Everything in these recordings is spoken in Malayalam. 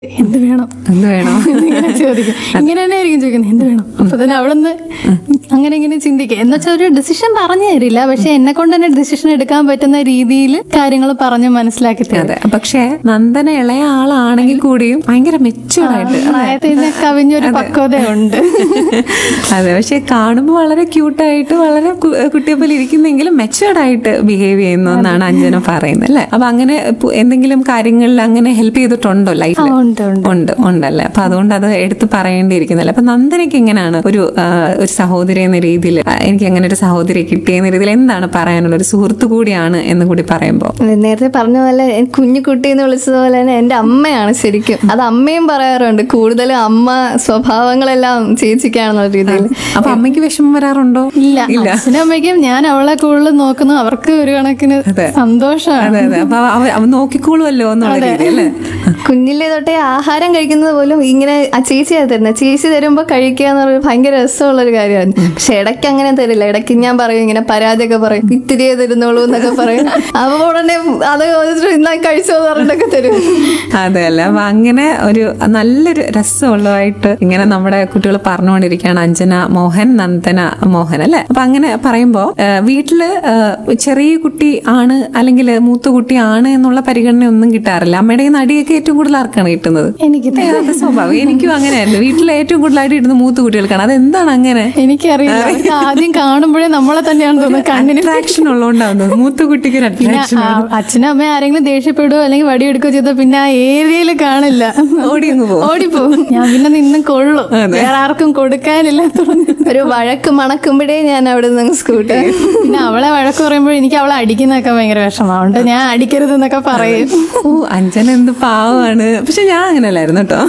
എന്ത് വേണം എന്ത് വേണം ഇങ്ങനെ ചോദിക്കും ഇങ്ങനെ തന്നെ ആയിരിക്കും ചോദിക്കുന്നത് എന്ത് വേണം അപ്പൊ തന്നെ അവളൊന്ന് അങ്ങനെ ഇങ്ങനെ ചിന്തിക്കുക എന്ന് വെച്ചാൽ ഒരു ഡിസിഷൻ പറഞ്ഞു തരില്ല പക്ഷെ എന്നെ കൊണ്ട് തന്നെ ഡിസിഷൻ എടുക്കാൻ പറ്റുന്ന രീതിയിൽ കാര്യങ്ങൾ പറഞ്ഞ് മനസ്സിലാക്കി തരും അതെ പക്ഷേ നന്ദന ഇളയ ആളാണെങ്കിൽ കൂടിയും ഭയങ്കര മെച്ചുവേർഡ് ആയിട്ട് പ്രായത്തിന് കവിഞ്ഞൊരു പക്വതയുണ്ട് അതെ പക്ഷെ കാണുമ്പോൾ വളരെ ക്യൂട്ടായിട്ട് വളരെ കു- കുട്ടിയെ പോലെ ഇരിക്കുന്നെങ്കിലും മെച്ചുവേർഡ് ആയിട്ട് ബിഹേവ് ചെയ്യുന്നു എന്നാണ് അഞ്ജന പറയുന്നത് അല്ലേ അപ്പൊ അങ്ങനെ പു- എന്തെങ്കിലും കാര്യങ്ങളിൽ അങ്ങനെ ഹെൽപ്പ് ചെയ്തിട്ടുണ്ടോ ആ, ലൈഫിൽ ഉണ്ട് ഉണ്ട് ഉണ്ട് ഉണ്ടല്ലേ അപ്പൊ അതുകൊണ്ട് അത് എടുത്ത് പറയേണ്ടിയിരിക്കുന്നല്ലേ അപ്പൊ നന്ദനയ്ക്ക് എങ്ങനെയാണ് ഒരു ആ, ഒരു സഹോദരി എന്ന രീതിയിൽ എനിക്ക് അങ്ങനെ ഒരു സഹോദരി കിട്ടിയെന്ന രീതിയിൽ എന്താണ് പറയാനുള്ള ഒരു സുഹൃത്ത് കൂടിയാണ് എന്ന് കൂടി പറയുമ്പോൾ നേരത്തെ പറഞ്ഞ പോലെ കുഞ്ഞു കുട്ടി എന്ന് വിളിച്ചതുപോലെ തന്നെ എന്റെ അമ്മയാണ് ശരിക്കും അത് അമ്മയും പറയാറുണ്ട് കൂടുതലും അമ്മ സ്വഭാവങ്ങളെല്ലാം ചേച്ചിക്കാണെന്നുള്ള രീതിയിൽ അപ്പൊ അമ്മയ്ക്ക് വിഷമം വരാറുണ്ടോ ഇല്ല അച്ഛനും അമ്മയ്ക്കും ഞാൻ അവളെ കൂടുതൽ നോക്കുന്നു അവർക്ക് ഒരു കണക്കിന് സന്തോഷമാണ് അതെ അതെ അപ്പൊ അവ- അവൻ നോക്കിക്കോളുമല്ലോ എന്നുള്ള രീതി അല്ലേ കുഞ്ഞിലെ തൊട്ടേ ആഹാരം കഴിക്കുന്നത് പോലും ഇങ്ങനെ ആ ചേച്ചിയാണ് തരുന്നത് ചേച്ചി തരുമ്പോൾ കഴിക്കുക എന്ന് പറയുന്നത് ഭയങ്കര രസമുള്ള ഒരു കാര്യമാണ് പക്ഷെ ഇടയ്ക്ക് അങ്ങനെ തരില്ല ഇടയ്ക്ക് ഞാൻ പറയും ഇങ്ങനെ പരാതിയൊക്കെ പറയും ഇത്തിരിയേ തരുന്നുള്ളൂ എന്നൊക്കെ പറയും അപ്പൊ ഉടനെ അത് ഇന്നാ കഴിച്ചോ എന്ന് പറഞ്ഞിട്ടൊക്കെ തരും അതെ അല്ല അപ്പൊ അങ്ങനെ ഒരു നല്ലൊരു രസമുള്ളതായിട്ട് ഇങ്ങനെ നമ്മുടെ കുട്ടികൾ പറഞ്ഞുകൊണ്ടിരിക്കുകയാണ് അഞ്ജന മോഹൻ നന്ദന മോഹൻ അല്ലെ അപ്പൊ അങ്ങനെ പറയുമ്പോ ആ, വീട്ടില് ആ, ചെറിയ കുട്ടി ആണ് അല്ലെങ്കിൽ മൂത്ത കുട്ടി ആണ് എന്നുള്ള പരിഗണന ഒന്നും കിട്ടാറില്ല അമ്മയുടെ കയ്യിൽ നിന്ന് അടിയൊക്കെ ഏറ്റവും കൂടുതൽ ആർക്കാണ് കിട്ടുന്നത് എനിക്ക് ഏ, അത് സ്വാഭാവികം എനിക്കും അങ്ങനെയായിരുന്നു വീട്ടിൽ ഏറ്റവും കൂടുതൽ അടി ഇടുന്ന മൂത്ത കുട്ടികൾക്കാണ് അതെന്താണ് അങ്ങനെ എനിക്കറിയില്ല അവർക്ക് ആദ്യം കാണുമ്പോഴേ നമ്മളെ തന്നെയാണ് തോന്നുന്നത് കണ്ണിന് അട്രാക്ഷൻ ഉള്ളതുകൊണ്ടാവുന്നത് മൂത്ത കുട്ടിക്ക് ഒരു പിന്നെ അട്രാക്ഷൻ ആ, അച്ഛനും അമ്മയും ആരെങ്കിലും ദേഷ്യപ്പെടുകയോ അല്ലെങ്കിൽ വടിയെടുക്കുകയോ ചെയ്താൽ പിന്നെ ആ ഏരിയയിൽ കാണില്ല ഓടി അങ്ങ് പോകും ഓടിപ്പോവും ഞാൻ പിന്നെ നിന്ന് കൊള്ളും വേറെ ആർക്കും കൊടുക്കാനില്ല തുടങ്ങി ഒരു വഴക്ക് മണക്കുമ്പോഴേ ഞാൻ അവിടെ നിന്ന് സ്കൂട്ട് പിന്നെ അവളെ വഴക്ക് പറയുമ്പോൾ എനിക്ക് അവളെ അടിക്കുന്നതൊക്കെ ഭയങ്കര വിഷമമുണ്ട് ഞാൻ അടിക്കരുത് എന്നൊക്കെ പറയും ഓ അഞ്ജന എന്ത് പാവമാണ് പക്ഷെ ഞാൻ അങ്ങനെയല്ലായിരുന്നു കേട്ടോ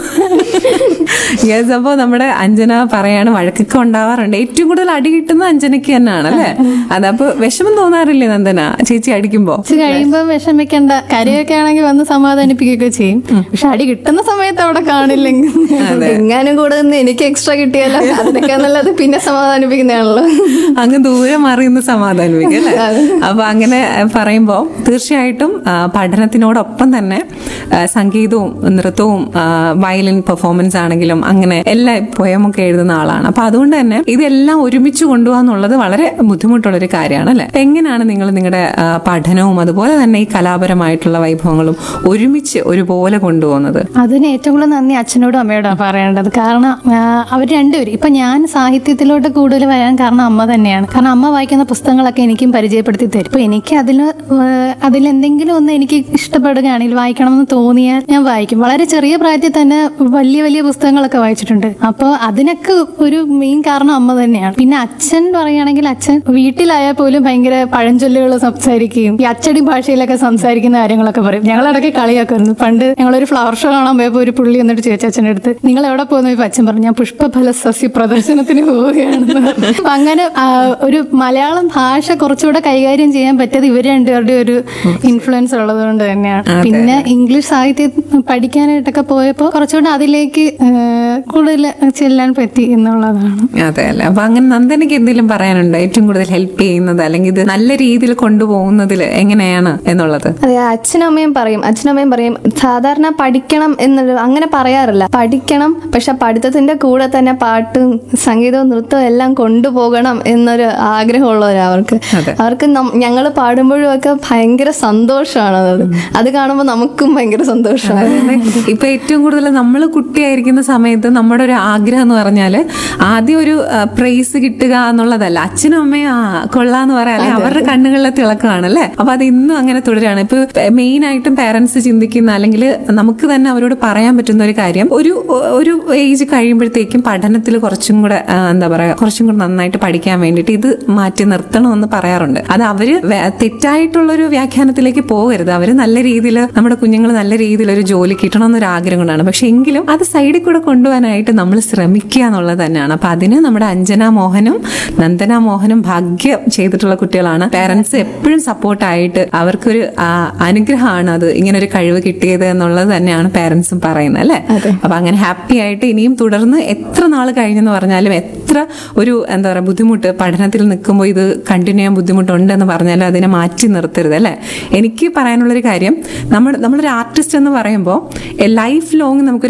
യെസ് അപ്പോ നമ്മുടെ അഞ്ജന പറയാണ് വഴക്കൊക്കെ ഉണ്ടാവാറുണ്ട് ഏറ്റവും കൂടുതൽ അടി കിട്ടുന്നത് അഞ്ജനയ്ക്ക് തന്നെയാണ് അല്ലേ അതപ്പോ വിഷമം തോന്നാറില്ലേ നന്ദന ചേച്ചി അടിക്കുമ്പോ കുറച്ച് കഴിയുമ്പോൾ വിഷമിക്കണ്ട കരയൊക്കെ ആണെങ്കിൽ വന്ന് സമാധാനിപ്പിക്കുകയൊക്കെ ചെയ്യും പക്ഷെ അടി കിട്ടുന്ന സമയത്ത് അവിടെ കാണില്ലെങ്കിൽ എങ്ങാനും കൂടെ നിന്ന് എനിക്ക് എക്സ്ട്രാ കിട്ടിയാലോ അതിനൊക്കെ നല്ലത് പിന്നെ സമാധാനിപ്പിക്കുന്നതാണല്ലോ അങ്ങ് ദൂരെ മാറി നിന്ന് സമാധാനിപ്പിക്കും അല്ലേ അപ്പൊ അങ്ങനെ അഹ്, പറയുമ്പോ തീർച്ചയായിട്ടും ആ, പഠനത്തിനോടൊപ്പം തന്നെ ആ, സംഗീതവും നൃത്തവും ആ, വയലിൻ പെർഫോമൻസ് ആണെങ്കിലും അങ്ങനെ എല്ലാ പോയമൊക്കെ എഴുതുന്ന ആളാണ് അപ്പൊ അതുകൊണ്ട് തന്നെ ഇതെല്ലാം ഒരുമിച്ച് കൊണ്ടുപോകാന്നുള്ളത് വളരെ ബുദ്ധിമുട്ടുള്ള ഒരു കാര്യമാണ് അല്ലെ അപ്പൊ എങ്ങനെയാണ് നിങ്ങൾ നിങ്ങളുടെ ആ, പഠനവും അതുപോലെ തന്നെ ഈ കലാപരമായിട്ടുള്ള വൈഭവങ്ങളും ഒരുമിച്ച് ഒരുപോലെ കൊണ്ടുപോകുന്നത് അതിന് ഏറ്റവും കൂടുതൽ നന്ദി അച്ഛനോടും അമ്മയോടും പറയേണ്ടത് കാരണം അവർ രണ്ടുപേരും ഇപ്പൊ ഞാൻ സാഹിത്യത്തിലോട്ട് കൂടുതൽ വരാൻ കാരണം അമ്മ തന്നെയാണ് കാരണം അമ്മ വായിക്കുന്ന പുസ്തകങ്ങളൊക്കെ എനിക്കും പരിചയപ്പെടുത്തി തരും ഇപ്പൊ എനിക്ക് അതിൽ അതിലെന്തെങ്കിലും ഒന്ന് എനിക്ക് ഇഷ്ടപ്പെടുകയാണെങ്കിൽ വായിക്കണമെന്ന് തോന്നിയാൽ ഞാൻ വായിക്കും വളരെ ചെറിയ പ്രായത്തിൽ തന്നെ വലിയ വലിയ പുസ്തകങ്ങളൊക്കെ വായിച്ചിട്ടുണ്ട് അപ്പോൾ അതിനൊക്കെ ഒരു മെയിൻ കാരണം അമ്മ തന്നെയാണ് പിന്നെ അച്ഛൻ പറയുകയാണെങ്കിൽ അച്ഛൻ വീട്ടിലായാൽ പോലും ഭയങ്കര പഴഞ്ചൊല്ലുകൾ സംസാരിക്കുകയും ഈ അച്ചടി ഭാഷയിലൊക്കെ സംസാരിക്കുന്ന കാര്യങ്ങളൊക്കെ പറയും ഞങ്ങളിടയ്ക്ക് കളിയാക്കുമായിരുന്നു പണ്ട് ഞങ്ങളൊരു ഫ്ലവർ ഷോ കാണാൻ പോയപ്പോൾ ഒരു പുള്ളി എന്നിട്ട് ചോദിച്ചു അച്ഛൻ്റെ അടുത്ത് നിങ്ങൾ എവിടെ പോകുന്നു ഇപ്പൊ അച്ഛൻ പറഞ്ഞു ഞാൻ പുഷ്പഫല സസ്യ പ്രദർശനത്തിന് പോവുകയാണെന്ന് പറഞ്ഞു. അപ്പൊ അങ്ങനെ ആ, ഒരു മലയാളം ഭാഷ കുറച്ചുകൂടെ കൈകാര്യം ചെയ്യാൻ പറ്റിയത് ഇവർ രണ്ടുപേരുടെ ഒരു ഇൻഫ്ലുവൻസ് ഉള്ളത് കൊണ്ട് തന്നെയാണ് പിന്നെ ഇംഗ്ലീഷ് സാഹിത്യം പഠിക്കാനായിട്ടൊക്കെ പോയപ്പോൾ കുറച്ചുകൂടെ അതിലേക്ക് ആ, കൂടുതൽ ചെല്ലാൻ പറ്റി എന്നുള്ളതാണ് അതെ അല്ലെ അപ്പൊ അങ്ങനെ നന്ദനയ്ക്ക് എന്തെങ്കിലും പറയാനുണ്ടോ ഏറ്റവും കൂടുതൽ ഹെൽപ്പ് ചെയ്യുന്നത് അല്ലെങ്കിൽ ഇത് നല്ല രീതിയിൽ കൊണ്ടുപോകുന്നതിൽ എങ്ങനെയാണ് എന്നുള്ളത് അതെ അച്ഛനും അമ്മയും പറയും അച്ഛനും അമ്മയും പറയും സാധാരണ പഠിക്കണം എന്നുള്ള അങ്ങനെ പറയാറില്ല പഠിക്കണം പക്ഷെ പഠിത്തത്തിന്റെ കൂടെ തന്നെ പാട്ടും സംഗീതവും നൃത്തവും എല്ലാം കൊണ്ടുപോകണം എന്നൊരു ആഗ്രഹമുള്ളവരാ അവർക്ക് അതെ. അവർക്ക് ഞങ്ങൾ പാടുമ്പോഴും ഒക്കെ ഭയങ്കര സന്തോഷമാണ് അത് അത് കാണുമ്പോൾ നമുക്കും ഭയങ്കര സന്തോഷമാണ് ഇപ്പൊ ഏറ്റവും കൂടുതൽ നമ്മൾ കുട്ടിയായിരിക്കുന്ന സമയത്ത് നമ്മുടെ ഒരു ആഗ്രഹം എന്ന് പറഞ്ഞാല് ആദ്യം ഒരു പ്രൈസ് കിട്ടുക എന്നുള്ളതല്ല അച്ഛനും അമ്മയും ആ കൊള്ളാന്ന് പറയാല്ലേ അവരുടെ കണ്ണുകളിലെ തിളക്കമാണ് അല്ലേ അപ്പൊ അത് ഇന്നും അങ്ങനെ തുടരാണ് ഇപ്പൊ മെയിൻ ആയിട്ടും പാരന്റ്സ് ചിന്തിക്കുന്ന അല്ലെങ്കിൽ നമുക്ക് തന്നെ അവരോട് പറയാൻ പറ്റുന്ന ഒരു കാര്യം ഒരു ഒരു ഏജ് കഴിയുമ്പോഴത്തേക്കും പഠനത്തിൽ കുറച്ചും കൂടെ ആ, എന്താ പറയാ കുറച്ചും കൂടെ നന്നായിട്ട് പഠിക്കാൻ വേണ്ടിയിട്ട് ഇത് മാറ്റി നിർത്തണമെന്ന് പറയാറുണ്ട് അത് അവര് വേ- തെറ്റായിട്ടുള്ള ഒരു വ്യാഖ്യാനത്തിലേക്ക് പോകരുത് അവര് നല്ല രീതിയിൽ നമ്മുടെ കുഞ്ഞുങ്ങൾ നല്ല രീതിയിൽ ഒരു ജോലി കിട്ടണം എന്നൊരു ആഗ്രഹം കൊണ്ടാണ് പക്ഷെ എങ്കിലും അത് സൈഡിൽ കൂടെ കൊണ്ടുപോകാനായിട്ട് നമ്മൾ ശ്രമിക്കുക എന്നുള്ളത് തന്നെയാണ് അപ്പൊ അതിന് നമ്മുടെ അഞ്ജന മോഹനും നന്ദന മോഹനും ഭാഗ്യം ചെയ്തിട്ടുള്ള കുട്ടികളാണ് പേരൻസ് എപ്പോഴും സപ്പോർട്ടായിട്ട് അവർക്കൊരു ആ, അനുഗ്രഹമാണ് അത് ഇങ്ങനെ ഒരു കഴിവ് കിട്ടിയത് എന്നുള്ളത് തന്നെയാണ് പേരൻസും പറയുന്നത് അല്ലെ അപ്പൊ അങ്ങനെ ഹാപ്പി ആയിട്ട് ഇനിയും തുടർന്ന് എത്ര നാൾ കഴിഞ്ഞെന്ന് പറഞ്ഞാലും എത്ര ഒരു എന്താ പറയുക ബുദ്ധിമുട്ട് പഠനത്തിൽ നിൽക്കുമ്പോൾ ഇത് കണ്ടിന്യൂ ചെയ്യാൻ ബുദ്ധിമുട്ടുണ്ടെന്ന് പറഞ്ഞാലും അതിനെ മാറ്റി നിർത്തരുത് അല്ലേ എനിക്ക് പറയാനുള്ളൊരു കാര്യം നമ്മൾ നമ്മളൊരു ആർട്ടിസ്റ്റ് എന്ന് പറയുമ്പോൾ ലൈഫ് ലോങ് നമുക്കൊരു